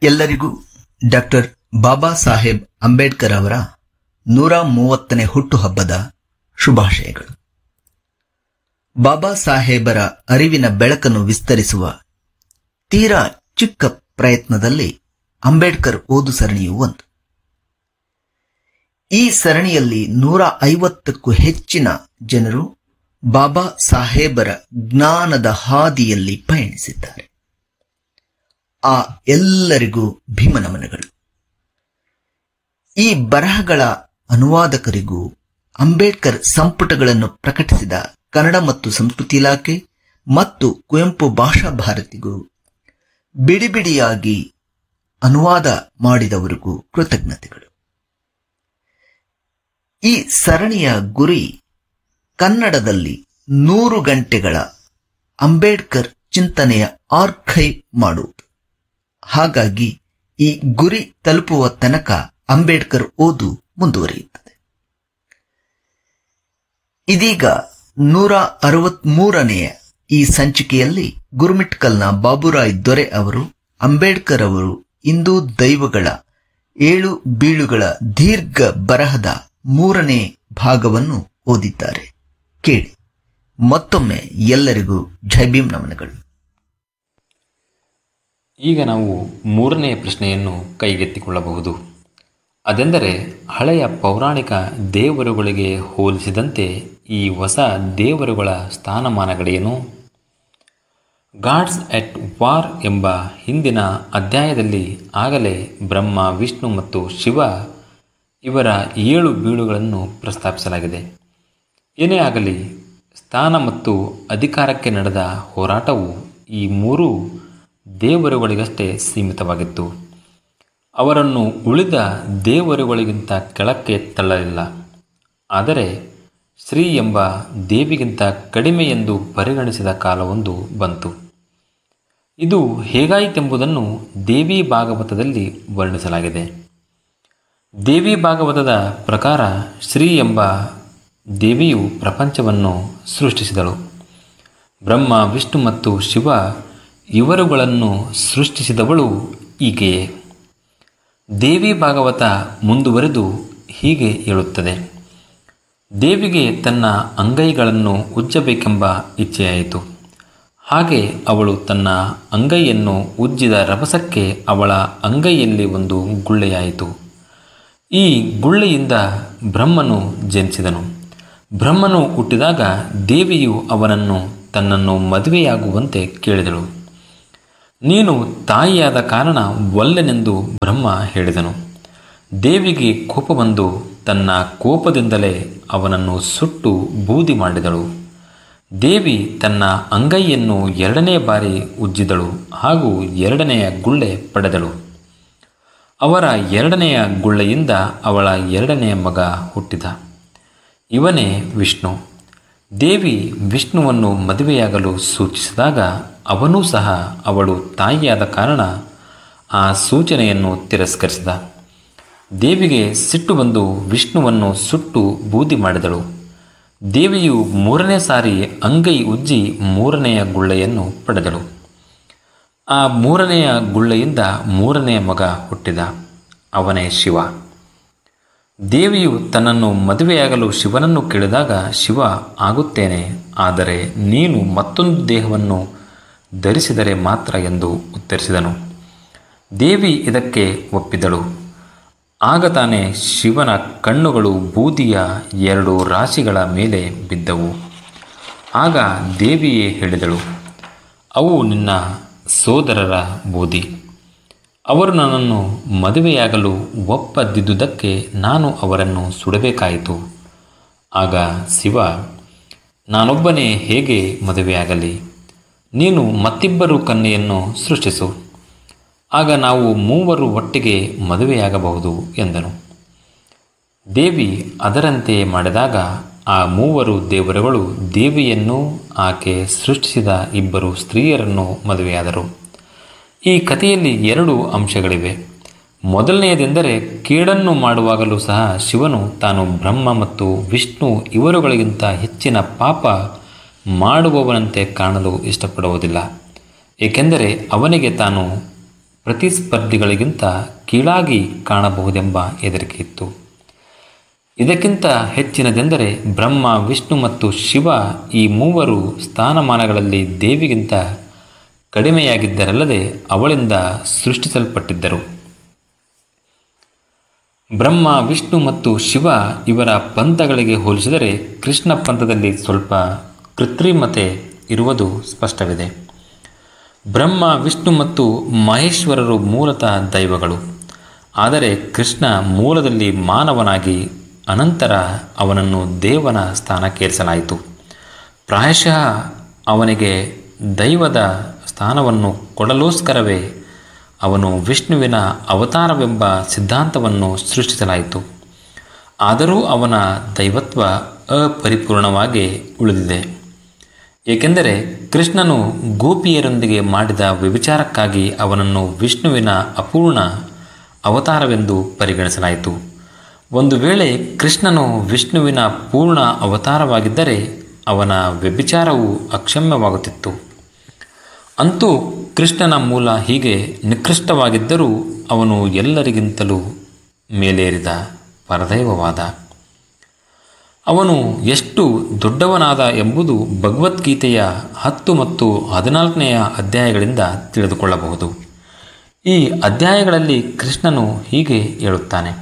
ಎಲ್ಲರಿಗೂ ಡಾಕ್ಟರ್ ಬಾಬಾ ಸಾಹೇಬ್ ಅಂಬೇಡ್ಕರ್ ಅವರ ನೂರ ಮೂವತ್ತನೇ ಹುಟ್ಟುಹಬ್ಬದ ಶುಭಾಶಯಗಳು ಬಾಬಾ ಸಾಹೇಬರ ಅರಿವಿನ ಬೆಳಕನ್ನು ವಿಸ್ತರಿಸುವ ತೀರಾ ಚಿಕ್ಕ ಪ್ರಯತ್ನದಲ್ಲಿ ಅಂಬೇಡ್ಕರ್ ಓದು ಸರಣಿಯು ಒಂದು ಈ ಸರಣಿಯಲ್ಲಿ ನೂರ ಐವತ್ತಕ್ಕೂ ಹೆಚ್ಚಿನ ಜನರು ಬಾಬಾ ಸಾಹೇಬರ ಜ್ಞಾನದ ಹಾದಿಯಲ್ಲಿ ಪಯಣಿಸಿದ್ದಾರೆ ಆ ಎಲ್ಲರಿಗೂ ಭೀಮನಮನಗಳು ಈ ಬರಹಗಳ ಅನುವಾದಕರಿಗೂ ಅಂಬೇಡ್ಕರ್ ಸಂಪುಟಗಳನ್ನು ಪ್ರಕಟಿಸಿದ ಕನ್ನಡ ಮತ್ತು ಸಂಸ್ಕೃತಿ ಇಲಾಖೆ ಮತ್ತು ಕುವೆಂಪು ಭಾಷಾ ಭಾರತಿಗೂ ಬಿಡಿ ಬಿಡಿಯಾಗಿ ಅನುವಾದ ಮಾಡಿದವರಿಗೂ ಕೃತಜ್ಞತೆಗಳು ಈ ಸರಣಿಯ ಗುರಿ ಕನ್ನಡದಲ್ಲಿ ನೂರು ಗಂಟೆಗಳ ಅಂಬೇಡ್ಕರ್ ಚಿಂತನೆಯ ಆರ್ಕೈವ್ ಮಾಡುವುದು ಹಾಗಾಗಿ ಈ ಗುರಿ ತಲುಪುವ ತನಕ ಅಂಬೇಡ್ಕರ್ ಓದು ಮುಂದುವರಿಯುತ್ತದೆ ಇದೀಗ ನೂರ ಅರವತ್ಮೂರನೆಯ ಈ ಸಂಚಿಕೆಯಲ್ಲಿ ಗುರುಮಿಟ್ಕಲ್ನ ಬಾಬುರಾಯ್ ದೊರೆ ಅವರು ಅಂಬೇಡ್ಕರ್ ಅವರು ಇಂದು ದೈವಗಳ ಏಳು ಬೀಳುಗಳ ದೀರ್ಘ ಬರಹದ ಮೂರನೇ ಭಾಗವನ್ನು ಓದಿದ್ದಾರೆ ಕೇಳಿ ಮತ್ತೊಮ್ಮೆ ಎಲ್ಲರಿಗೂ ಜೈ ಭೀಮ್ ನಮನಗಳು ಈಗ ನಾವು ಮೂರನೆಯ ಪ್ರಶ್ನೆಯನ್ನು ಕೈಗೆತ್ತಿಕೊಳ್ಳಬಹುದು ಅದೆಂದರೆ ಹಳೆಯ ಪೌರಾಣಿಕ ದೇವರುಗಳಿಗೆ ಹೋಲಿಸಿದಂತೆ ಈ ಹೊಸ ದೇವರುಗಳ ಸ್ಥಾನಮಾನಗಳೇನು ಗಾಡ್ಸ್ ಎಟ್ ವಾರ್ ಎಂಬ ಹಿಂದಿನ ಅಧ್ಯಾಯದಲ್ಲಿ ಆಗಲೇ ಬ್ರಹ್ಮ ವಿಷ್ಣು ಮತ್ತು ಶಿವ ಇವರ ಏಳು ಬೀಳುಗಳನ್ನು ಪ್ರಸ್ತಾಪಿಸಲಾಗಿದೆ ಏನೇ ಆಗಲಿ ಸ್ಥಾನ ಮತ್ತು ಅಧಿಕಾರಕ್ಕೆ ನಡೆದ ಹೋರಾಟವು ಈ ಮೂರೂ ದೇವರುಗಳಿಗಷ್ಟೇ ಸೀಮಿತವಾಗಿತ್ತು ಅವರನ್ನು ಉಳಿದ ದೇವರುಗಳಿಗಿಂತ ಕೆಳಕ್ಕೆ ತಳ್ಳಲಿಲ್ಲ ಆದರೆ ಶ್ರೀ ಎಂಬ ದೇವಿಗಿಂತ ಕಡಿಮೆ ಎಂದು ಪರಿಗಣಿಸಿದ ಕಾಲವೊಂದು ಬಂತು ಇದು ಹೇಗಾಯಿತೆಂಬುದನ್ನು ದೇವಿ ಭಾಗವತದಲ್ಲಿ ವರ್ಣಿಸಲಾಗಿದೆ ದೇವಿ ಭಾಗವತದ ಪ್ರಕಾರ ಶ್ರೀ ಎಂಬ ದೇವಿಯು ಪ್ರಪಂಚವನ್ನು ಸೃಷ್ಟಿಸಿದಳು ಬ್ರಹ್ಮ ವಿಷ್ಣು ಮತ್ತು ಶಿವ ಇವರುಗಳನ್ನು ಸೃಷ್ಟಿಸಿದವಳು ಈಕೆಯೇ ದೇವಿ ಭಾಗವತ ಮುಂದುವರೆದು ಹೀಗೆ ಹೇಳುತ್ತದೆ ದೇವಿಗೆ ತನ್ನ ಅಂಗೈಗಳನ್ನು ಉಜ್ಜಬೇಕೆಂಬ ಇಚ್ಛೆಯಾಯಿತು ಹಾಗೆ ಅವಳು ತನ್ನ ಅಂಗೈಯನ್ನು ಉಜ್ಜಿದ ರಭಸಕ್ಕೆ ಅವಳ ಅಂಗೈಯಲ್ಲಿ ಒಂದು ಗುಳ್ಳೆಯಾಯಿತು ಈ ಗುಳ್ಳೆಯಿಂದ ಬ್ರಹ್ಮನು ಜನಿಸಿದನು ಬ್ರಹ್ಮನು ಹುಟ್ಟಿದಾಗ ದೇವಿಯು ಅವನನ್ನು ತನ್ನನ್ನು ಮದುವೆಯಾಗುವಂತೆ ಕೇಳಿದಳು ನೀನು ತಾಯಿಯಾದ ಕಾರಣ ಒಲ್ಲೆನೆಂದು ಬ್ರಹ್ಮ ಹೇಳಿದನು ದೇವಿಗೆ ಕೋಪ ಬಂದು ತನ್ನ ಕೋಪದಿಂದಲೇ ಅವನನ್ನು ಸುಟ್ಟು ಬೂದಿ ಮಾಡಿದಳು ದೇವಿ ತನ್ನ ಅಂಗೈಯನ್ನು ಎರಡನೇ ಬಾರಿ ಉಜ್ಜಿದಳು ಹಾಗೂ ಎರಡನೆಯ ಗುಳ್ಳೆ ಪಡೆದಳು ಅವರ ಎರಡನೆಯ ಗುಳ್ಳೆಯಿಂದ ಅವಳ ಎರಡನೆಯ ಮಗ ಹುಟ್ಟಿದ ಇವನೇ ವಿಷ್ಣು ದೇವಿ ವಿಷ್ಣುವನ್ನು ಮದುವೆಯಾಗಲು ಸೂಚಿಸಿದಾಗ ಅವನೂ ಸಹ ಅವಳು ತಾಯಿಯಾದ ಕಾರಣ ಆ ಸೂಚನೆಯನ್ನು ತಿರಸ್ಕರಿಸಿದ ದೇವಿಗೆ ಸಿಟ್ಟು ಬಂದು ವಿಷ್ಣುವನ್ನು ಸುಟ್ಟು ಬೂದಿ ಮಾಡಿದಳು ದೇವಿಯು ಮೂರನೇ ಸಾರಿ ಅಂಗೈ ಉಜ್ಜಿ ಮೂರನೆಯ ಗುಳ್ಳೆಯನ್ನು ಪಡೆದಳು ಆ ಮೂರನೆಯ ಗುಳ್ಳೆಯಿಂದ ಮೂರನೆಯ ಮಗ ಹುಟ್ಟಿದ ಅವನೇ ಶಿವ ದೇವಿಯು ತನ್ನನ್ನು ಮದುವೆಯಾಗಲು ಶಿವನನ್ನು ಕೇಳಿದಾಗ ಶಿವ ಆಗುತ್ತೇನೆ ಆದರೆ ನೀನು ಮತ್ತೊಂದು ದೇಹವನ್ನು ಧರಿಸಿದರೆ ಮಾತ್ರ ಎಂದು ಉತ್ತರಿಸಿದನು ದೇವಿ ಇದಕ್ಕೆ ಒಪ್ಪಿದಳು ಆಗ ತಾನೇ ಶಿವನ ಕಣ್ಣುಗಳು ಬೂದಿಯ ಎರಡು ರಾಶಿಗಳ ಮೇಲೆ ಬಿದ್ದವು ಆಗ ದೇವಿಯೇ ಹೇಳಿದಳು ಅವು ನಿನ್ನ ಸೋದರರ ಬೂದಿ ಅವರು ನನ್ನನ್ನು ಮದುವೆಯಾಗಲು ಒಪ್ಪದಿದ್ದುದಕ್ಕೆ ನಾನು ಅವರನ್ನು ಸುಡಬೇಕಾಯಿತು ಆಗ ಶಿವ ನಾನೊಬ್ಬನೇ ಹೇಗೆ ಮದುವೆಯಾಗಲಿ ನೀನು ಮತ್ತಿಬ್ಬರು ಕನ್ಯೆಯನ್ನು ಸೃಷ್ಟಿಸು ಆಗ ನಾವು ಮೂವರು ಒಟ್ಟಿಗೆ ಮದುವೆಯಾಗಬಹುದು ಎಂದನು ದೇವಿ ಅದರಂತೆಯೇ ಮಾಡಿದಾಗ ಆ ಮೂವರು ದೇವರುಗಳು ದೇವಿಯನ್ನು ಆಕೆ ಸೃಷ್ಟಿಸಿದ ಇಬ್ಬರು ಸ್ತ್ರೀಯರನ್ನು ಮದುವೆಯಾದರು ಈ ಕಥೆಯಲ್ಲಿ ಎರಡು ಅಂಶಗಳಿವೆ ಮೊದಲನೆಯದೆಂದರೆ ಕೇಡನ್ನು ಮಾಡುವಾಗಲೂ ಸಹ ಶಿವನು ತಾನು ಬ್ರಹ್ಮ ಮತ್ತು ವಿಷ್ಣು ಇವರುಗಳಿಗಿಂತ ಹೆಚ್ಚಿನ ಪಾಪ ಮಾಡುವವನಂತೆ ಕಾಣಲು ಇಷ್ಟಪಡುವುದಿಲ್ಲ ಏಕೆಂದರೆ ಅವನಿಗೆ ತಾನು ಪ್ರತಿಸ್ಪರ್ಧಿಗಳಿಗಿಂತ ಕೀಳಾಗಿ ಕಾಣಬಹುದೆಂಬ ಹೆದರಿಕೆ ಇತ್ತು ಇದಕ್ಕಿಂತ ಹೆಚ್ಚಿನದೆಂದರೆ ಬ್ರಹ್ಮ ವಿಷ್ಣು ಮತ್ತು ಶಿವ ಈ ಮೂವರು ಸ್ಥಾನಮಾನಗಳಲ್ಲಿ ದೇವಿಗಿಂತ ಕಡಿಮೆಯಾಗಿದ್ದರಲ್ಲದೆ ಅವಳಿಂದ ಸೃಷ್ಟಿಸಲ್ಪಟ್ಟಿದ್ದರು ಬ್ರಹ್ಮ ವಿಷ್ಣು ಮತ್ತು ಶಿವ ಇವರ ಪಂಥಗಳಿಗೆ ಹೋಲಿಸಿದರೆ ಕೃಷ್ಣ ಪಂಥದಲ್ಲಿ ಸ್ವಲ್ಪ ಕೃತ್ರಿಮತೆ ಇರುವುದು ಸ್ಪಷ್ಟವಿದೆ ಬ್ರಹ್ಮ ವಿಷ್ಣು ಮತ್ತು ಮಹೇಶ್ವರರು ಮೂಲತಃ ದೈವಗಳು ಆದರೆ ಕೃಷ್ಣ ಮೂಲದಲ್ಲಿ ಮಾನವನಾಗಿ ಅನಂತರ ಅವನನ್ನು ದೇವನ ಸ್ಥಾನಕ್ಕೇರಿಸಲಾಯಿತು ಪ್ರಾಯಶಃ ಅವನಿಗೆ ದೈವದ ಸ್ಥಾನವನ್ನು ಕೊಡಲೋಸ್ಕರವೇ ಅವನು ವಿಷ್ಣುವಿನ ಅವತಾರವೆಂಬ ಸಿದ್ಧಾಂತವನ್ನು ಸೃಷ್ಟಿಸಲಾಯಿತು ಆದರೂ ಅವನ ದೈವತ್ವ ಅಪರಿಪೂರ್ಣವಾಗಿ ಉಳಿದಿದೆ ಏಕೆಂದರೆ ಕೃಷ್ಣನು ಗೋಪಿಯರೊಂದಿಗೆ ಮಾಡಿದ ವ್ಯಭಿಚಾರಕ್ಕಾಗಿ ಅವನನ್ನು ವಿಷ್ಣುವಿನ ಅಪೂರ್ಣ ಅವತಾರವೆಂದು ಪರಿಗಣಿಸಲಾಯಿತು ಒಂದು ವೇಳೆ ಕೃಷ್ಣನು ವಿಷ್ಣುವಿನ ಪೂರ್ಣ ಅವತಾರವಾಗಿದ್ದರೆ ಅವನ ವ್ಯಭಿಚಾರವು ಅಕ್ಷಮ್ಯವಾಗುತ್ತಿತ್ತು ಅಂತೂ ಕೃಷ್ಣನ ಮೂಲ ಹೀಗೆ ನಿಕೃಷ್ಟವಾಗಿದ್ದರೂ ಅವನು ಎಲ್ಲರಿಗಿಂತಲೂ ಮೇಲೇರಿದ ಪರದೈವವಾದ ಅವನು ಎಷ್ಟು ದೊಡ್ಡವನಾದ ಎಂಬುದು ಭಗವದ್ಗೀತೆಯ ಹತ್ತು ಮತ್ತು ಹದಿನಾಲ್ಕನೆಯ ಅಧ್ಯಾಯಗಳಿಂದ ತಿಳಿದುಕೊಳ್ಳಬಹುದು ಈ ಅಧ್ಯಾಯಗಳಲ್ಲಿ ಕೃಷ್ಣನು ಹೀಗೆ ಹೇಳುತ್ತಾನೆ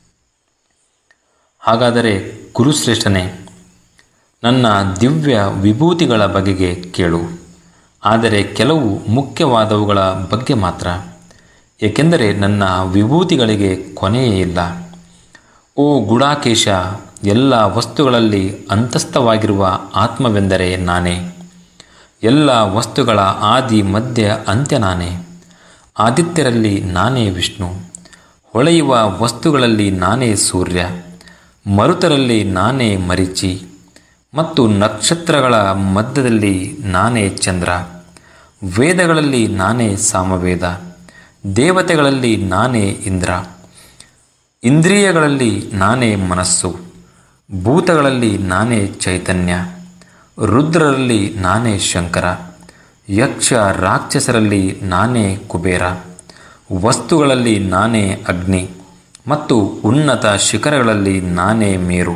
ಹಾಗಾದರೆ ಕುರುಶ್ರೇಷ್ಠನೇ ನನ್ನ ದಿವ್ಯ ವಿಭೂತಿಗಳ ಬಗೆಗೆ ಕೇಳು ಆದರೆ ಕೆಲವು ಮುಖ್ಯವಾದವುಗಳ ಬಗ್ಗೆ ಮಾತ್ರ ಏಕೆಂದರೆ ನನ್ನ ವಿಭೂತಿಗಳಿಗೆ ಕೊನೆಯೇ ಇಲ್ಲ ಓ ಗುಡಾಕೇಶ ಎಲ್ಲ ವಸ್ತುಗಳಲ್ಲಿ ಅಂತಸ್ಥವಾಗಿರುವ ಆತ್ಮವೆಂದರೆ ನಾನೇ ಎಲ್ಲ ವಸ್ತುಗಳ ಆದಿ ಮಧ್ಯ ಅಂತ್ಯ ನಾನೇ ಆದಿತ್ಯರಲ್ಲಿ ನಾನೇ ವಿಷ್ಣು ಹೊಳೆಯುವ ವಸ್ತುಗಳಲ್ಲಿ ನಾನೇ ಸೂರ್ಯ ಮರುತರಲ್ಲಿ ನಾನೇ ಮರಿಚಿ ಮತ್ತು ನಕ್ಷತ್ರಗಳ ಮಧ್ಯದಲ್ಲಿ ನಾನೇ ಚಂದ್ರ ವೇದಗಳಲ್ಲಿ ನಾನೇ ಸಾಮವೇದ ದೇವತೆಗಳಲ್ಲಿ ನಾನೇ ಇಂದ್ರ ಇಂದ್ರಿಯಗಳಲ್ಲಿ ನಾನೇ ಮನಸ್ಸು ಭೂತಗಳಲ್ಲಿ ನಾನೇ ಚೈತನ್ಯ ರುದ್ರರಲ್ಲಿ ನಾನೇ ಶಂಕರ ಯಕ್ಷ ರಾಕ್ಷಸರಲ್ಲಿ ನಾನೇ ಕುಬೇರ ವಸ್ತುಗಳಲ್ಲಿ ನಾನೇ ಅಗ್ನಿ ಮತ್ತು ಉನ್ನತ ಶಿಖರಗಳಲ್ಲಿ ನಾನೇ ಮೇರು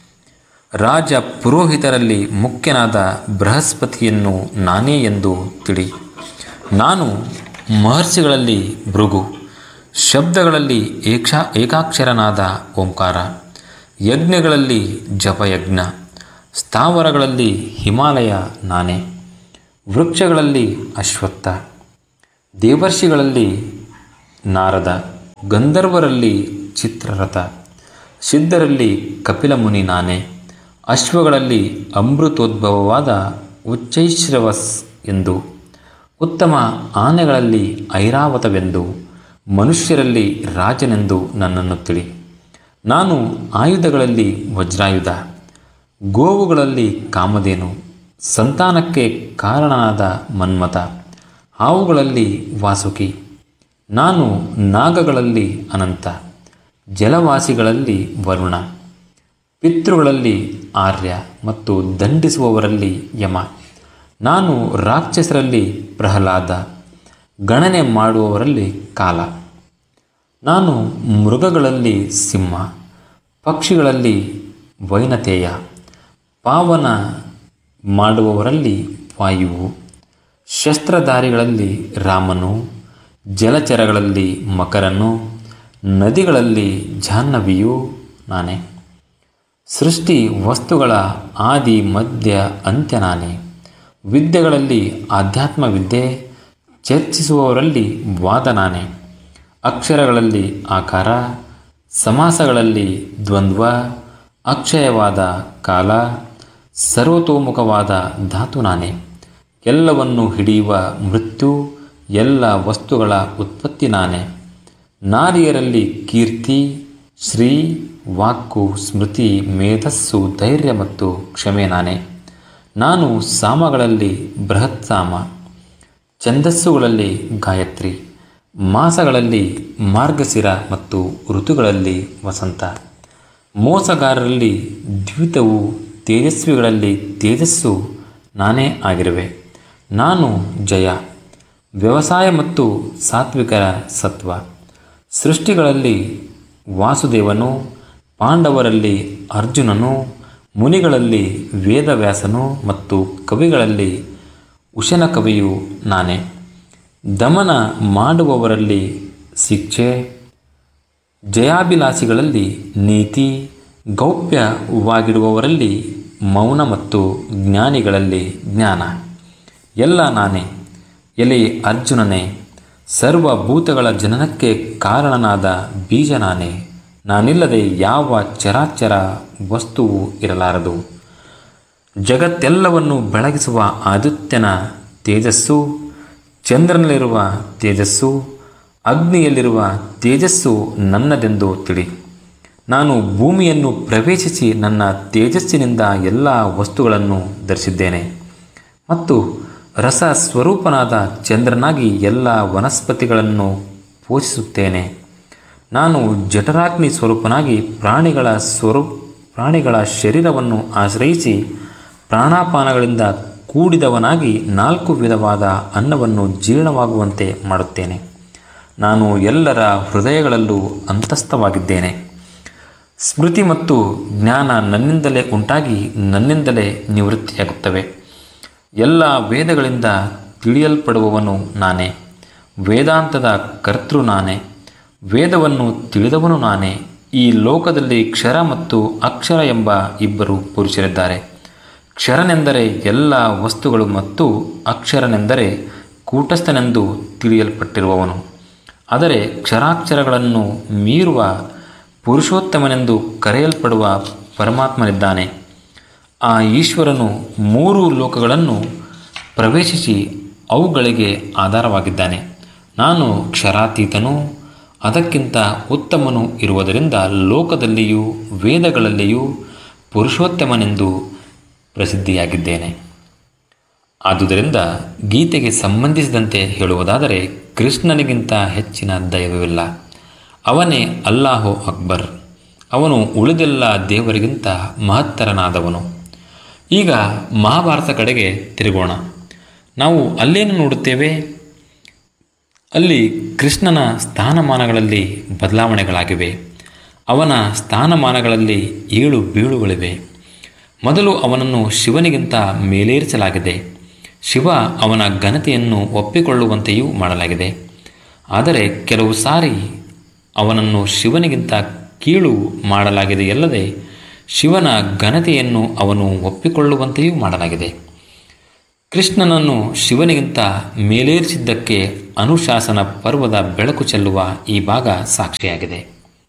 ರಾಜ ಪುರೋಹಿತರಲ್ಲಿ ಮುಖ್ಯನಾದ ಬೃಹಸ್ಪತಿಯನ್ನು ನಾನೇ ಎಂದು ತಿಳಿ ನಾನು ಮಹರ್ಷಿಗಳಲ್ಲಿ ಭೃಗು ಶಬ್ದಗಳಲ್ಲಿ ಏಕ್ಷಾ ಏಕಾಕ್ಷರನಾದ ಓಂಕಾರ ಯಜ್ಞಗಳಲ್ಲಿ ಜಪಯಜ್ಞ ಸ್ಥಾವರಗಳಲ್ಲಿ ಹಿಮಾಲಯ ನಾನೇ ವೃಕ್ಷಗಳಲ್ಲಿ ಅಶ್ವತ್ಥ ದೇವರ್ಷಿಗಳಲ್ಲಿ ನಾರದ ಗಂಧರ್ವರಲ್ಲಿ ಚಿತ್ರರಥ ಸಿದ್ಧರಲ್ಲಿ ಕಪಿಲಮುನಿ ನಾನೇ ಅಶ್ವಗಳಲ್ಲಿ ಅಮೃತೋದ್ಭವವಾದ ಉಚ್ಚೈಶ್ರವಸ್ ಎಂದು ಉತ್ತಮ ಆನೆಗಳಲ್ಲಿ ಐರಾವತವೆಂದು ಮನುಷ್ಯರಲ್ಲಿ ರಾಜನೆಂದು ನನ್ನನ್ನು ತಿಳಿ ನಾನು ಆಯುಧಗಳಲ್ಲಿ ವಜ್ರಾಯುಧ ಗೋವುಗಳಲ್ಲಿ ಕಾಮಧೇನು ಸಂತಾನಕ್ಕೆ ಕಾರಣನಾದ ಮನ್ಮಥ ಹಾವುಗಳಲ್ಲಿ ವಾಸುಕಿ ನಾನು ನಾಗಗಳಲ್ಲಿ ಅನಂತ ಜಲವಾಸಿಗಳಲ್ಲಿ ವರುಣ ಪಿತೃಗಳಲ್ಲಿ ಆರ್ಯ ಮತ್ತು ದಂಡಿಸುವವರಲ್ಲಿ ಯಮ ನಾನು ರಾಕ್ಷಸರಲ್ಲಿ ಪ್ರಹ್ಲಾದ ಗಣನೆ ಮಾಡುವವರಲ್ಲಿ ಕಾಲ ನಾನು ಮೃಗಗಳಲ್ಲಿ ಸಿಂಹ ಪಕ್ಷಿಗಳಲ್ಲಿ ವೈನತೇಯ ಪಾವನ ಮಾಡುವವರಲ್ಲಿ ವಾಯುವು ಶಸ್ತ್ರಧಾರಿಗಳಲ್ಲಿ ರಾಮನು ಜಲಚರಗಳಲ್ಲಿ ಮಕರನು ನದಿಗಳಲ್ಲಿ ಜಾಹ್ನವಿಯೂ ನಾನೇ ಸೃಷ್ಟಿ ವಸ್ತುಗಳ ಆದಿ ಮಧ್ಯ ಅಂತ್ಯ ನಾನೇ ವಿದ್ಯೆಗಳಲ್ಲಿ ಆಧ್ಯಾತ್ಮ ವಿದ್ಯೆ ಚರ್ಚಿಸುವವರಲ್ಲಿ ವಾದ ನಾನೇ ಅಕ್ಷರಗಳಲ್ಲಿ ಆಕಾರ ಸಮಾಸಗಳಲ್ಲಿ ದ್ವಂದ್ವ ಅಕ್ಷಯವಾದ ಕಾಲ ಸರ್ವತೋಮುಖವಾದ ಧಾತು ನಾನೇ ಎಲ್ಲವನ್ನು ಹಿಡಿಯುವ ಮೃತ್ಯು ಎಲ್ಲ ವಸ್ತುಗಳ ಉತ್ಪತ್ತಿ ನಾನೇ ನಾರಿಯರಲ್ಲಿ ಕೀರ್ತಿ ಶ್ರೀ ವಾಕ್ಕು ಸ್ಮೃತಿ ಮೇಧಸ್ಸು ಧೈರ್ಯ ಮತ್ತು ಕ್ಷಮೆ ನಾನೇ ನಾನು ಸಾಮಗಳಲ್ಲಿ ಬೃಹತ್ ಸಾಮ ಛಂದಸ್ಸುಗಳಲ್ಲಿ ಗಾಯತ್ರಿ ಮಾಸಗಳಲ್ಲಿ ಮಾರ್ಗಶಿರ ಮತ್ತು ಋತುಗಳಲ್ಲಿ ವಸಂತ ಮೋಸಗಾರರಲ್ಲಿ ದ್ವಿತವು ತೇಜಸ್ವಿಗಳಲ್ಲಿ ತೇಜಸ್ಸು ನಾನೇ ಆಗಿರುವೆ ನಾನು ಜಯ ವ್ಯವಸಾಯ ಮತ್ತು ಸಾತ್ವಿಕರ ಸತ್ವ ಸೃಷ್ಟಿಗಳಲ್ಲಿ ವಾಸುದೇವನು ಪಾಂಡವರಲ್ಲಿ ಅರ್ಜುನನು ಮುನಿಗಳಲ್ಲಿ ವೇದವ್ಯಾಸನು ಮತ್ತು ಕವಿಗಳಲ್ಲಿ ಉಶನ ಕವಿಯು ನಾನೇ ದಮನ ಮಾಡುವವರಲ್ಲಿ ಶಿಕ್ಷೆ ಜಯಾಭಿಲಾಷಿಗಳಲ್ಲಿ ನೀತಿ ಗೌಪ್ಯವಾಗಿಡುವವರಲ್ಲಿ ಮೌನ ಮತ್ತು ಜ್ಞಾನಿಗಳಲ್ಲಿ ಜ್ಞಾನ ಎಲ್ಲ ನಾನೇ ಎಲೆ ಅರ್ಜುನನೇ ಸರ್ವಭೂತಗಳ ಜನನಕ್ಕೆ ಕಾರಣನಾದ ಬೀಜ ನಾನೇ ನಾನಿಲ್ಲದೆ ಯಾವ ಚರಾಚರ ವಸ್ತುವು ಇರಲಾರದು ಜಗತ್ತೆಲ್ಲವನ್ನು ಬೆಳಗಿಸುವ ಆದಿತ್ಯನ ತೇಜಸ್ಸು ಚಂದ್ರನಲ್ಲಿರುವ ತೇಜಸ್ಸು ಅಗ್ನಿಯಲ್ಲಿರುವ ತೇಜಸ್ಸು ನನ್ನದೆಂದು ತಿಳಿ ನಾನು ಭೂಮಿಯನ್ನು ಪ್ರವೇಶಿಸಿ ನನ್ನ ತೇಜಸ್ಸಿನಿಂದ ಎಲ್ಲ ವಸ್ತುಗಳನ್ನು ಧರಿಸಿದ್ದೇನೆ ಮತ್ತು ರಸ ಸ್ವರೂಪನಾದ ಚಂದ್ರನಾಗಿ ಎಲ್ಲ ವನಸ್ಪತಿಗಳನ್ನು ಪೋಷಿಸುತ್ತೇನೆ ನಾನು ಜಠರಾಗ್ನಿ ಸ್ವರೂಪನಾಗಿ ಪ್ರಾಣಿಗಳ ಸ್ವರೂಪ ಪ್ರಾಣಿಗಳ ಶರೀರವನ್ನು ಆಶ್ರಯಿಸಿ ಪ್ರಾಣಾಪಾನಗಳಿಂದ ಕೂಡಿದವನಾಗಿ ನಾಲ್ಕು ವಿಧವಾದ ಅನ್ನವನ್ನು ಜೀರ್ಣವಾಗುವಂತೆ ಮಾಡುತ್ತೇನೆ ನಾನು ಎಲ್ಲರ ಹೃದಯಗಳಲ್ಲೂ ಅಂತಸ್ಥವಾಗಿದ್ದೇನೆ ಸ್ಮೃತಿ ಮತ್ತು ಜ್ಞಾನ ನನ್ನಿಂದಲೇ ಉಂಟಾಗಿ ನನ್ನಿಂದಲೇ ನಿವೃತ್ತಿಯಾಗುತ್ತವೆ ಎಲ್ಲ ವೇದಗಳಿಂದ ತಿಳಿಯಲ್ಪಡುವವನು ನಾನೇ ವೇದಾಂತದ ಕರ್ತೃ ನಾನೇ ವೇದವನ್ನು ತಿಳಿದವನು ನಾನೇ ಈ ಲೋಕದಲ್ಲಿ ಕ್ಷರ ಮತ್ತು ಅಕ್ಷರ ಎಂಬ ಇಬ್ಬರು ಪುರುಷರಿದ್ದಾರೆ ಕ್ಷರನೆಂದರೆ ಎಲ್ಲ ವಸ್ತುಗಳು ಮತ್ತು ಅಕ್ಷರನೆಂದರೆ ಕೂಟಸ್ಥನೆಂದು ತಿಳಿಯಲ್ಪಟ್ಟಿರುವವನು ಆದರೆ ಕ್ಷರಾಕ್ಷರಗಳನ್ನು ಮೀರುವ ಪುರುಷೋತ್ತಮನೆಂದು ಕರೆಯಲ್ಪಡುವ ಪರಮಾತ್ಮನಿದ್ದಾನೆ ಆ ಈಶ್ವರನು ಮೂರು ಲೋಕಗಳನ್ನು ಪ್ರವೇಶಿಸಿ ಅವುಗಳಿಗೆ ಆಧಾರವಾಗಿದ್ದಾನೆ ನಾನು ಕ್ಷರಾತೀತನು ಅದಕ್ಕಿಂತ ಉತ್ತಮನು ಇರುವುದರಿಂದ ಲೋಕದಲ್ಲಿಯೂ ವೇದಗಳಲ್ಲಿಯೂ ಪುರುಷೋತ್ತಮನೆಂದು ಪ್ರಸಿದ್ಧಿಯಾಗಿದ್ದೇನೆ ಆದುದರಿಂದ ಗೀತೆಗೆ ಸಂಬಂಧಿಸಿದಂತೆ ಹೇಳುವುದಾದರೆ ಕೃಷ್ಣನಿಗಿಂತ ಹೆಚ್ಚಿನ ದೈವವಿಲ್ಲ ಅವನೇ ಅಲ್ಲಾಹೋ ಅಕ್ಬರ್ ಅವನು ಉಳಿದೆಲ್ಲ ದೇವರಿಗಿಂತ ಮಹತ್ತರನಾದವನು ಈಗ ಮಹಾಭಾರತ ಕಡೆಗೆ ತಿರುಗೋಣ ನಾವು ಅಲ್ಲೇನು ನೋಡುತ್ತೇವೆ ಅಲ್ಲಿ ಕೃಷ್ಣನ ಸ್ಥಾನಮಾನಗಳಲ್ಲಿ ಬದಲಾವಣೆಗಳಾಗಿವೆ ಅವನ ಸ್ಥಾನಮಾನಗಳಲ್ಲಿ ಏಳು ಬೀಳುಗಳಿವೆ ಮೊದಲು ಅವನನ್ನು ಶಿವನಿಗಿಂತ ಮೇಲೇರಿಸಲಾಗಿದೆ ಶಿವ ಅವನ ಘನತೆಯನ್ನು ಒಪ್ಪಿಕೊಳ್ಳುವಂತೆಯೂ ಮಾಡಲಾಗಿದೆ ಆದರೆ ಕೆಲವು ಸಾರಿ ಅವನನ್ನು ಶಿವನಿಗಿಂತ ಕೀಳು ಮಾಡಲಾಗಿದೆಯಲ್ಲದೆ ಶಿವನ ಘನತೆಯನ್ನು ಅವನು ಒಪ್ಪಿಕೊಳ್ಳುವಂತೆಯೂ ಮಾಡಲಾಗಿದೆ ಕೃಷ್ಣನನ್ನು ಶಿವನಿಗಿಂತ ಮೇಲೇರಿಸಿದ್ದಕ್ಕೆ ಅನುಶಾಸನ ಪರ್ವದ ಬೆಳಕು ಚೆಲ್ಲುವ ಈ ಭಾಗ ಸಾಕ್ಷಿಯಾಗಿದೆ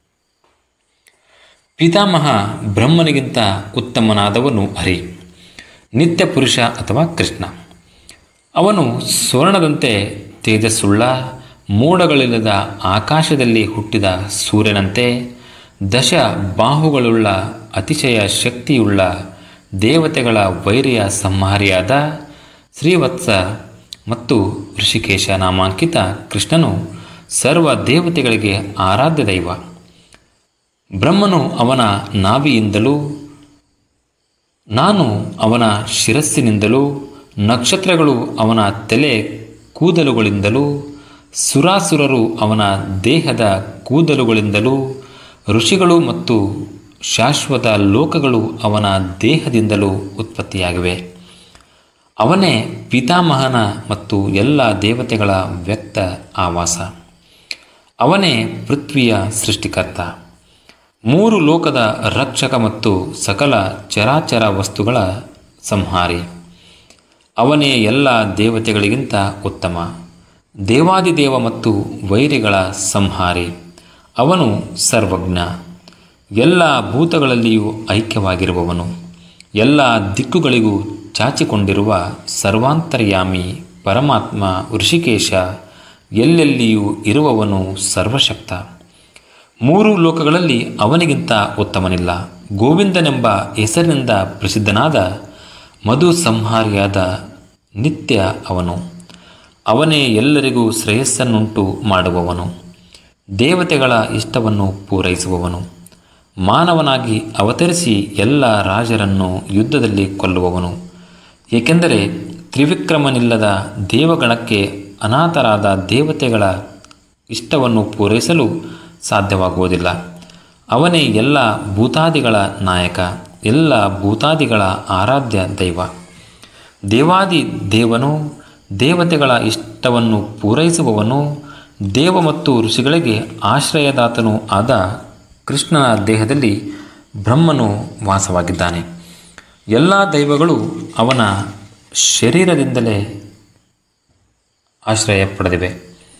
ಪಿತಾಮಹ ಬ್ರಹ್ಮನಿಗಿಂತ ಉತ್ತಮನಾದವನು ಹರಿ ನಿತ್ಯ ಪುರುಷ ಅಥವಾ ಕೃಷ್ಣ ಅವನು ಸ್ವರ್ಣದಂತೆ ತೇಜಸ್ಸುಳ್ಳ ಮೋಡಗಳಿಲ್ಲದ ಆಕಾಶದಲ್ಲಿ ಹುಟ್ಟಿದ ಸೂರ್ಯನಂತೆ ದಶ ಬಾಹುಗಳುಳ್ಳ ಅತಿಶಯ ಶಕ್ತಿಯುಳ್ಳ ದೇವತೆಗಳ ವೈರಿಯ ಸಂಹಾರಿಯಾದ ಶ್ರೀವತ್ಸ ಮತ್ತು ಋಷಿಕೇಶ ನಾಮಾಂಕಿತ ಕೃಷ್ಣನು ಸರ್ವ ದೇವತೆಗಳಿಗೆ ಆರಾಧ್ಯ ದೈವ ಬ್ರಹ್ಮನು ಅವನ ನಾಭಿಯಿಂದಲೂ ನಾನು ಅವನ ಶಿರಸ್ಸಿನಿಂದಲೂ ನಕ್ಷತ್ರಗಳು ಅವನ ತಲೆ ಕೂದಲುಗಳಿಂದಲೂ ಸುರಾಸುರರು ಅವನ ದೇಹದ ಕೂದಲುಗಳಿಂದಲೂ ಋಷಿಗಳು ಮತ್ತು ಶಾಶ್ವತ ಲೋಕಗಳು ಅವನ ದೇಹದಿಂದಲೂ ಉತ್ಪತ್ತಿಯಾಗಿವೆ ಅವನೇ ಪಿತಾಮಹನ ಮತ್ತು ಎಲ್ಲ ದೇವತೆಗಳ ವ್ಯಕ್ತ ಆವಾಸ ಅವನೇ ಪೃಥ್ವಿಯ ಸೃಷ್ಟಿಕರ್ತ ಮೂರು ಲೋಕದ ರಕ್ಷಕ ಮತ್ತು ಸಕಲ ಚರಾಚರ ವಸ್ತುಗಳ ಸಂಹಾರಿ ಅವನೇ ಎಲ್ಲ ದೇವತೆಗಳಿಗಿಂತ ಉತ್ತಮ ದೇವಾದಿದೇವ ಮತ್ತು ವೈರಿಗಳ ಸಂಹಾರಿ ಅವನು ಸರ್ವಜ್ಞ ಎಲ್ಲ ಭೂತಗಳಲ್ಲಿಯೂ ಐಕ್ಯವಾಗಿರುವವನು ಎಲ್ಲ ದಿಕ್ಕುಗಳಿಗೂ ಚಾಚಿಕೊಂಡಿರುವ ಸರ್ವಾಂತರ್ಯಾಮಿ ಪರಮಾತ್ಮ ಋಷಿಕೇಶ ಎಲ್ಲೆಲ್ಲಿಯೂ ಇರುವವನು ಸರ್ವಶಕ್ತ ಮೂರು ಲೋಕಗಳಲ್ಲಿ ಅವನಿಗಿಂತ ಉತ್ತಮನಿಲ್ಲ ಗೋವಿಂದನೆಂಬ ಹೆಸರಿನಿಂದ ಪ್ರಸಿದ್ಧನಾದ ಮಧು ಸಂಹಾರಿಯಾದ ನಿತ್ಯ ಅವನು ಅವನೇ ಎಲ್ಲರಿಗೂ ಶ್ರೇಯಸ್ಸನ್ನುಂಟು ಮಾಡುವವನು ದೇವತೆಗಳ ಇಷ್ಟವನ್ನು ಪೂರೈಸುವವನು ಮಾನವನಾಗಿ ಅವತರಿಸಿ ಎಲ್ಲ ರಾಜರನ್ನು ಯುದ್ಧದಲ್ಲಿ ಕೊಲ್ಲುವವನು ಏಕೆಂದರೆ ತ್ರಿವಿಕ್ರಮನಿಲ್ಲದ ದೇವಗಣಕ್ಕೆ ಅನಾಥರಾದ ದೇವತೆಗಳ ಇಷ್ಟವನ್ನು ಪೂರೈಸಲು ಸಾಧ್ಯವಾಗುವುದಿಲ್ಲ ಅವನೇ ಎಲ್ಲ ಭೂತಾದಿಗಳ ನಾಯಕ ಎಲ್ಲ ಭೂತಾದಿಗಳ ಆರಾಧ್ಯ ದೈವ ದೇವಾದಿ ದೇವನು ದೇವತೆಗಳ ಇಷ್ಟವನ್ನು ಪೂರೈಸುವವನು ದೇವ ಮತ್ತು ಋಷಿಗಳಿಗೆ ಆಶ್ರಯದಾತನೂ ಆದ ಕೃಷ್ಣನ ದೇಹದಲ್ಲಿ ಬ್ರಹ್ಮನು ವಾಸವಾಗಿದ್ದಾನೆ ಎಲ್ಲ ದೈವಗಳು ಅವನ ಶರೀರದಿಂದಲೇ ಆಶ್ರಯ ಪಡೆದಿವೆ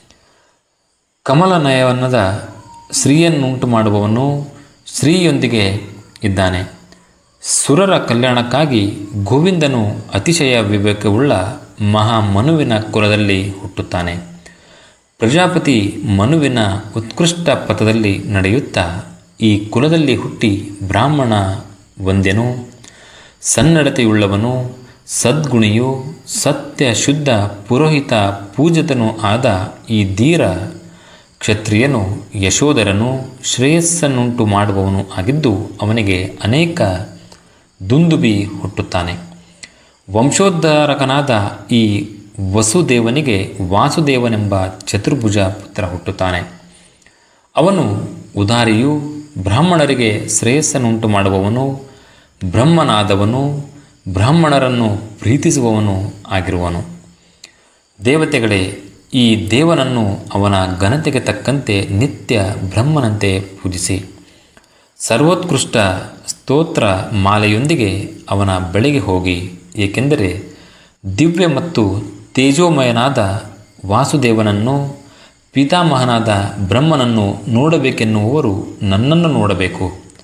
ಕಮಲ ನಯವನ್ನದ ಸ್ತ್ರೀಯನ್ನುಂಟು ಮಾಡುವವನು ಸ್ತ್ರೀಯೊಂದಿಗೆ ಇದ್ದಾನೆ ಸುರರ ಕಲ್ಯಾಣಕ್ಕಾಗಿ ಗೋವಿಂದನು ಅತಿಶಯ ವಿವೇಕವುಳ್ಳ ಮಹಾ ಮನುವಿನ ಕುಲದಲ್ಲಿ ಹುಟ್ಟುತ್ತಾನೆ ಪ್ರಜಾಪತಿ ಮನುವಿನ ಉತ್ಕೃಷ್ಟ ಪಥದಲ್ಲಿ ನಡೆಯುತ್ತಾ ಈ ಕುಲದಲ್ಲಿ ಹುಟ್ಟಿ ಬ್ರಾಹ್ಮಣ ವಂದ್ಯನು ಸನ್ನಡತೆಯುಳ್ಳವನು ಸದ್ಗುಣಿಯು ಸತ್ಯ ಶುದ್ಧ ಪುರೋಹಿತ ಪೂಜಿತನೂ ಆದ ಈ ಧೀರ ಕ್ಷತ್ರಿಯನು ಯಶೋಧರನು ಶ್ರೇಯಸ್ಸನ್ನುಂಟು ಮಾಡುವವನು ಆಗಿದ್ದು ಅವನಿಗೆ ಅನೇಕ ದುಂದುಬಿ ಹುಟ್ಟುತ್ತಾನೆ ವಂಶೋದ್ಧಾರಕನಾದ ಈ ವಸುದೇವನಿಗೆ ವಾಸುದೇವನೆಂಬ ಚತುರ್ಭುಜ ಪುತ್ರ ಹುಟ್ಟುತ್ತಾನೆ ಅವನು ಉದಾರಿಯು ಬ್ರಾಹ್ಮಣರಿಗೆ ಶ್ರೇಯಸ್ಸನ್ನುಂಟು ಮಾಡುವವನು ಬ್ರಹ್ಮನಾದವನು ಬ್ರಾಹ್ಮಣರನ್ನು ಪ್ರೀತಿಸುವವನು ಆಗಿರುವನು ದೇವತೆಗಳೇ ಈ ದೇವನನ್ನು ಅವನ ಘನತೆಗೆ ತಕ್ಕಂತೆ ನಿತ್ಯ ಬ್ರಹ್ಮನಂತೆ ಪೂಜಿಸಿ ಸರ್ವೋತ್ಕೃಷ್ಟ ಸ್ತೋತ್ರ ಮಾಲೆಯೊಂದಿಗೆ ಅವನ ಬಳಿಗೆ ಹೋಗಿ ಏಕೆಂದರೆ ದಿವ್ಯ ಮತ್ತು ತೇಜೋಮಯನಾದ ವಾಸುದೇವನನ್ನು ಪಿತಾಮಹನಾದ ಬ್ರಹ್ಮನನ್ನು ನೋಡಬೇಕೆನ್ನುವವರು ನನ್ನನ್ನು ನೋಡಬೇಕು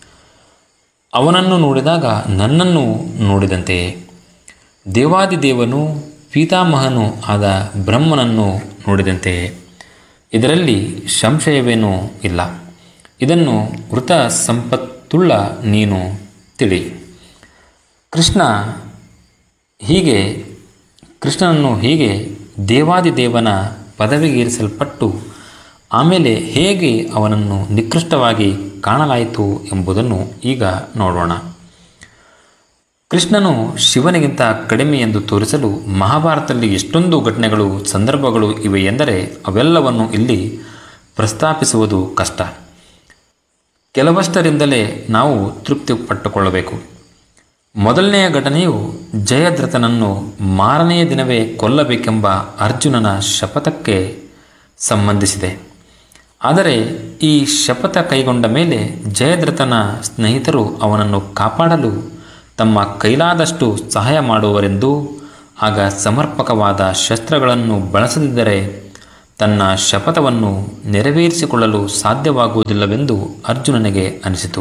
ಅವನನ್ನು ನೋಡಿದಾಗ ನನ್ನನ್ನು ನೋಡಿದಂತೆಯೇ ದೇವಾದಿದೇವನು ಪೀತಾಮಹನು ಆದ ಬ್ರಹ್ಮನನ್ನು ನೋಡಿದಂತೆಯೇ ಇದರಲ್ಲಿ ಸಂಶಯವೇನೂ ಇಲ್ಲ ಇದನ್ನು ವೃತ ಸಂಪತ್ತುಳ್ಳ ನೀನು ತಿಳಿ ಕೃಷ್ಣ ಹೀಗೆ ಕೃಷ್ಣನನ್ನು ಹೀಗೆ ದೇವಾದಿದೇವನ ಪದವಿಗೇರಿಸಲ್ಪಟ್ಟು ಆಮೇಲೆ ಹೇಗೆ ಅವನನ್ನು ನಿಕೃಷ್ಟವಾಗಿ ಕಾಣಲಾಯಿತು ಎಂಬುದನ್ನು ಈಗ ನೋಡೋಣ ಕೃಷ್ಣನು ಶಿವನಿಗಿಂತ ಕಡಿಮೆ ಎಂದು ತೋರಿಸಲು ಮಹಾಭಾರತದಲ್ಲಿ ಎಷ್ಟೊಂದು ಘಟನೆಗಳು ಸಂದರ್ಭಗಳು ಇವೆ ಎಂದರೆ ಅವೆಲ್ಲವನ್ನು ಇಲ್ಲಿ ಪ್ರಸ್ತಾಪಿಸುವುದು ಕಷ್ಟ ಕೆಲವಷ್ಟರಿಂದಲೇ ನಾವು ತೃಪ್ತಿ ಪಟ್ಟುಕೊಳ್ಳಬೇಕು ಮೊದಲನೆಯ ಘಟನೆಯು ಜಯದ್ರಥನನ್ನು ಮಾರನೆಯ ದಿನವೇ ಕೊಲ್ಲಬೇಕೆಂಬ ಅರ್ಜುನನ ಶಪಥಕ್ಕೆ ಸಂಬಂಧಿಸಿದೆ ಆದರೆ ಈ ಶಪಥ ಕೈಗೊಂಡ ಮೇಲೆ ಜಯದ್ರಥನ ಸ್ನೇಹಿತರು ಅವನನ್ನು ಕಾಪಾಡಲು ತಮ್ಮ ಕೈಲಾದಷ್ಟು ಸಹಾಯ ಮಾಡುವರೆಂದು ಆಗ ಸಮರ್ಪಕವಾದ ಶಸ್ತ್ರಗಳನ್ನು ಬಳಸದಿದ್ದರೆ ತನ್ನ ಶಪಥವನ್ನು ನೆರವೇರಿಸಿಕೊಳ್ಳಲು ಸಾಧ್ಯವಾಗುವುದಿಲ್ಲವೆಂದು ಅರ್ಜುನನಿಗೆ ಅನಿಸಿತು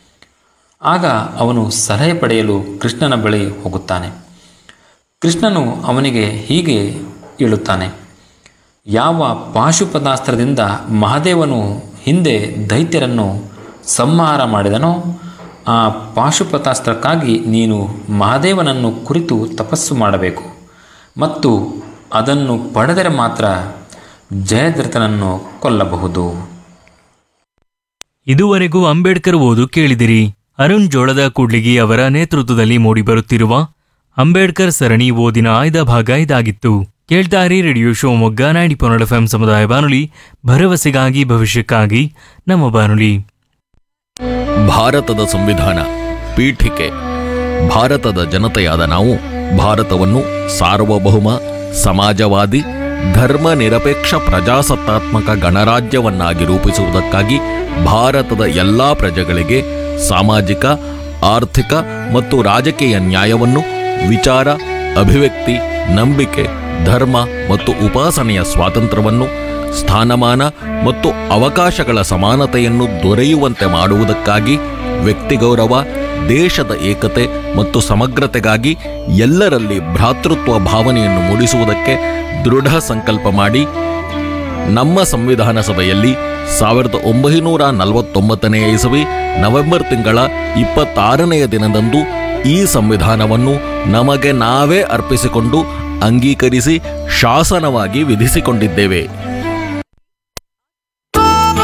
ಆಗ ಅವನು ಸಲಹೆ ಪಡೆಯಲು ಕೃಷ್ಣನ ಬಳಿ ಹೋಗುತ್ತಾನೆ ಕೃಷ್ಣನು ಅವನಿಗೆ ಹೀಗೆ ಹೇಳುತ್ತಾನೆ ಯಾವ ಪಾಶುಪದಾಸ್ತ್ರದಿಂದ ಮಹಾದೇವನು ಹಿಂದೆ ದೈತ್ಯರನ್ನು ಸಂಹಾರ ಮಾಡಿದನೋ ಆ ಪಾಶುಪತಾಸ್ತ್ರಕ್ಕಾಗಿ ನೀನು ಮಹಾದೇವನನ್ನು ಕುರಿತು ತಪಸ್ಸು ಮಾಡಬೇಕು ಮತ್ತು ಅದನ್ನು ಪಡೆದರೆ ಮಾತ್ರ ಜಯದ್ರಥನನ್ನು ಕೊಲ್ಲಬಹುದು ಇದುವರೆಗೂ ಅಂಬೇಡ್ಕರ್ ಓದು ಕೇಳಿದಿರಿ ಅರುಣ್ ಜೋಳದ ಕೂಡ್ಲಿಗಿ ಅವರ ನೇತೃತ್ವದಲ್ಲಿ ಮೂಡಿಬರುತ್ತಿರುವ ಅಂಬೇಡ್ಕರ್ ಸರಣಿ ಓದಿನ ಆಯ್ದ ಭಾಗ ಇದಾಗಿತ್ತು ಕೇಳ್ತಾರಿ ರೇಡಿಯೋ ಶಿವಮೊಗ್ಗ ನೈಂಟಿ ಪೊನ್ನಡ ಎಫ್ಎಂ ಸಮುದಾಯ ಬಾನುಲಿ ಭರವಸೆಗಾಗಿ ಭವಿಷ್ಯಕ್ಕಾಗಿ ನಮ್ಮ ಬಾನುಲಿ ಭಾರತದ ಸಂವಿಧಾನ ಪೀಠಿಕೆ ಭಾರತದ ಜನತೆಯಾದ ನಾವು ಭಾರತವನ್ನು ಸಾರ್ವಭೌಮ ಸಮಾಜವಾದಿ ಧರ್ಮ ನಿರಪೇಕ್ಷ ಪ್ರಜಾಸತ್ತಾತ್ಮಕ ಗಣರಾಜ್ಯವನ್ನಾಗಿ ರೂಪಿಸುವುದಕ್ಕಾಗಿ ಭಾರತದ ಎಲ್ಲಾ ಪ್ರಜೆಗಳಿಗೆ ಸಾಮಾಜಿಕ ಆರ್ಥಿಕ ಮತ್ತು ರಾಜಕೀಯ ನ್ಯಾಯವನ್ನು ವಿಚಾರ ಅಭಿವ್ಯಕ್ತಿ ನಂಬಿಕೆ ಧರ್ಮ ಮತ್ತು ಉಪಾಸನೆಯ ಸ್ವಾತಂತ್ರ್ಯವನ್ನು ಸ್ಥಾನಮಾನ ಮತ್ತು ಅವಕಾಶಗಳ ಸಮಾನತೆಯನ್ನು ದೊರೆಯುವಂತೆ ಮಾಡುವುದಕ್ಕಾಗಿ ವ್ಯಕ್ತಿಗೌರವ ದೇಶದ ಏಕತೆ ಮತ್ತು ಸಮಗ್ರತೆಗಾಗಿ ಎಲ್ಲರಲ್ಲಿ ಭ್ರಾತೃತ್ವ ಭಾವನೆಯನ್ನು ಮೂಡಿಸುವುದಕ್ಕೆ ದೃಢ ಸಂಕಲ್ಪ ಮಾಡಿ ನಮ್ಮ ಸಂವಿಧಾನ ಸಭೆಯಲ್ಲಿ ಸಾವಿರದ ಒಂಬೈನೂರ ನಲವತ್ತೊಂಬತ್ತನೆಯ ಇಸವಿ ನವೆಂಬರ್ ತಿಂಗಳ ಇಪ್ಪತ್ತಾರನೆಯ ದಿನದಂದು ಈ ಸಂವಿಧಾನವನ್ನು ನಮಗೆ ನಾವೇ ಅರ್ಪಿಸಿಕೊಂಡು ಅಂಗೀಕರಿಸಿ ಶಾಸನವಾಗಿ ವಿಧಿಸಿಕೊಂಡಿದ್ದೇವೆ